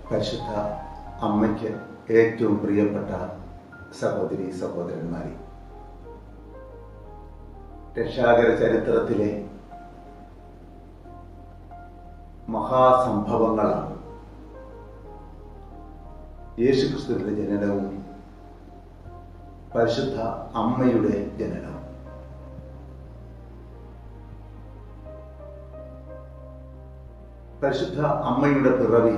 പരിശുദ്ധ അമ്മയ്ക്ക് ഏറ്റവും പ്രിയപ്പെട്ട സഹോദരി സഹോദരന്മാരെ രക്ഷാകര ചരിത്രത്തിലെ മഹാസംഭവങ്ങളാണ് യേശുക്രിസ്തുവിന്റെ ജനനവും പരിശുദ്ധ അമ്മയുടെ ജനനവും പരിശുദ്ധ അമ്മയുടെ പിറവി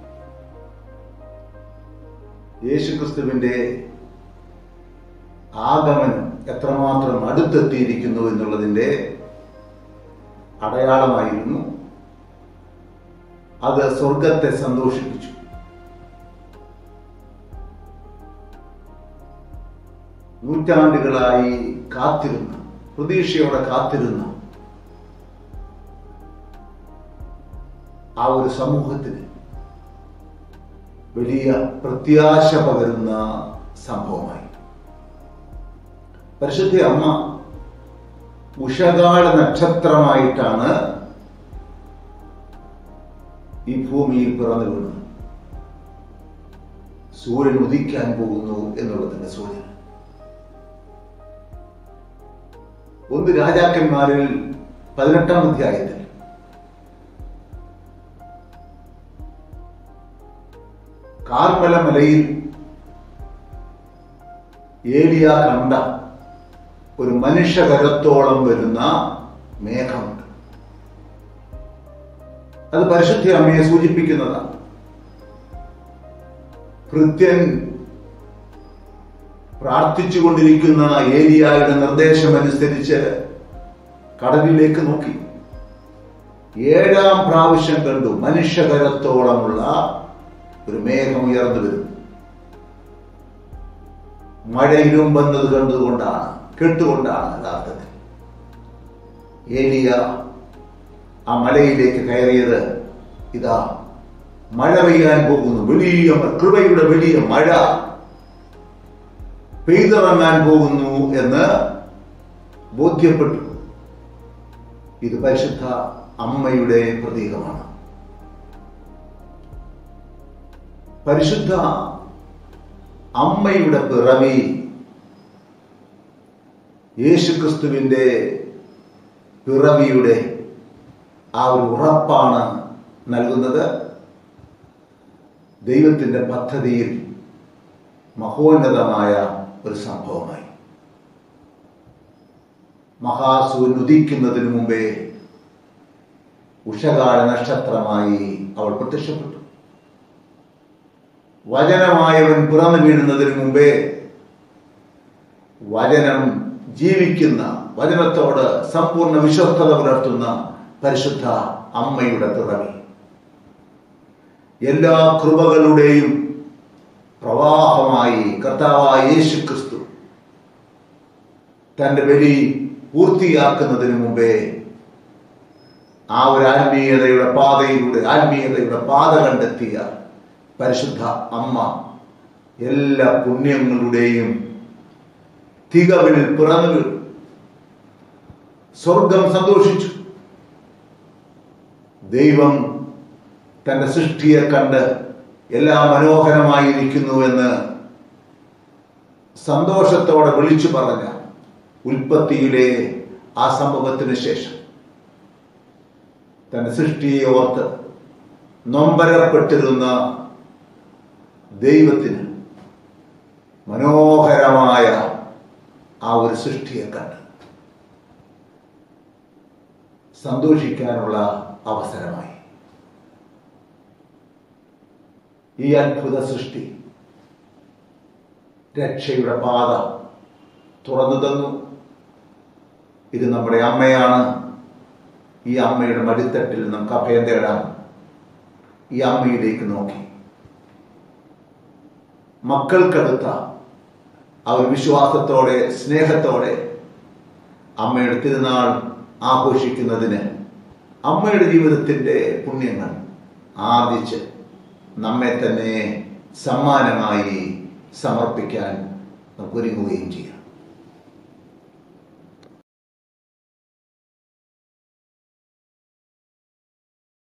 യേശുക്രിസ്തുവിന്റെ ആഗമനം എത്രമാത്രം അടുത്തെത്തിയിരിക്കുന്നു എന്നുള്ളതിൻ്റെ അടയാളമായിരുന്നു അത് സ്വർഗത്തെ സന്തോഷിപ്പിച്ചു നൂറ്റാണ്ടുകളായി കാത്തിരുന്ന പ്രതീക്ഷയോടെ കാത്തിരുന്ന ആ ഒരു സമൂഹത്തിന് വലിയ പ്രത്യാശ പകരുന്ന സംഭവമായി പരിശുദ്ധ അമ്മ ഉഷകാല നക്ഷത്രമായിട്ടാണ് ഈ ഭൂമിയിൽ പിറന്നു വീണത് സൂര്യൻ ഉദിക്കാൻ പോകുന്നു എന്നുള്ളതിന്റെ സൂചന ഒന്ന് രാജാക്കന്മാരിൽ പതിനെട്ടാം അധ്യായത്തിൽ കാർമല മലയിൽ ഏലിയ കണ്ട ഒരു മനുഷ്യകരത്തോളം വരുന്ന മേഘമുണ്ട് അത് പരിശുദ്ധ അമ്മയെ സൂചിപ്പിക്കുന്നതാണ് കൃത്യൻ പ്രാർത്ഥിച്ചുകൊണ്ടിരിക്കുന്ന ഏലിയായുടെ നിർദ്ദേശമനുസരിച്ച് കടലിലേക്ക് നോക്കി ഏഴാം പ്രാവശ്യം കണ്ടു മനുഷ്യകരത്തോളമുള്ള ഒരു മേഘം ഉയർന്നു വരുന്നു മഴ ഇരുമ്പെന്നത് കണ്ടുകൊണ്ടാണ് കേട്ടുകൊണ്ടാണ് യഥാർത്ഥത്തിൽ ഏലിയ ആ മലയിലേക്ക് കയറിയത് ഇതാ മഴ പെയ്യാൻ പോകുന്നു വലിയ കൃപയുടെ വലിയ മഴ പെയ്തിറങ്ങാൻ പോകുന്നു എന്ന് ബോധ്യപ്പെട്ടു ഇത് പരിശുദ്ധ അമ്മയുടെ പ്രതീകമാണ് പരിശുദ്ധ അമ്മയുടെ പിറവി യേശുക്രിസ്തുവിന്റെ പിറവിയുടെ ആ ഒരു ഉറപ്പാണ് നൽകുന്നത് ദൈവത്തിന്റെ പദ്ധതിയിൽ മഹോന്നതമായ ഒരു സംഭവമായി മഹാസൂര്യൻ ഉദിക്കുന്നതിന് മുമ്പേ ഉഷകാല നക്ഷത്രമായി അവൾ പ്രത്യക്ഷപ്പെട്ടു വചനമായവൻ പിറന്നു വീഴുന്നതിന് മുമ്പേ വചനം ജീവിക്കുന്ന വചനത്തോട് സമ്പൂർണ്ണ വിശ്വസ്തത പുലർത്തുന്ന പരിശുദ്ധ അമ്മയുടെ പിറവി എല്ലാ കൃപകളുടെയും പ്രവാഹമായി കർത്താവായ യേശു ക്രിസ്തു തന്റെ ബലി പൂർത്തിയാക്കുന്നതിന് മുമ്പേ ആ ഒരു ആത്മീയതയുടെ പാതയിലൂടെ ആത്മീയതയുടെ പാത കണ്ടെത്തിയ പരിശുദ്ധ അമ്മ എല്ലാ പുണ്യങ്ങളുടെയും തികവിൽ പിറന്നു വീണു സ്വർഗം സന്തോഷിച്ചു ദൈവം തന്റെ സൃഷ്ടിയെ കണ്ട് എല്ലാം മനോഹരമായിരിക്കുന്നുവെന്ന് സന്തോഷത്തോടെ വിളിച്ചു പറഞ്ഞ ഉൽപ്പത്തിയിലെ ആ സംഭവത്തിന് ശേഷം തന്റെ സൃഷ്ടിയെ ഓർത്ത് നൊമ്പരപ്പെട്ടിരുന്ന ദൈവത്തിന് മനോഹരമായ ആ ഒരു സൃഷ്ടിയെ കണ്ട് സന്തോഷിക്കാനുള്ള അവസരമായി ഈ അത്ഭുത സൃഷ്ടി രക്ഷയുടെ പാത തുറന്നു തന്നു ഇത് നമ്മുടെ അമ്മയാണ് ഈ അമ്മയുടെ മടിത്തട്ടിൽ നമുക്ക് അഭയം തേടാം ഈ അമ്മയിലേക്ക് നോക്കി മക്കൾക്കടുത്ത ആ ഒരു വിശ്വാസത്തോടെ സ്നേഹത്തോടെ അമ്മയുടെ തിരുനാൾ ആഘോഷിക്കുന്നതിന് അമ്മയുടെ ജീവിതത്തിൻ്റെ പുണ്യങ്ങൾ ആർജിച്ച് നമ്മെ തന്നെ സമ്മാനമായി സമർപ്പിക്കാൻ നമുക്ക് ഒരുങ്ങുകയും ചെയ്യാം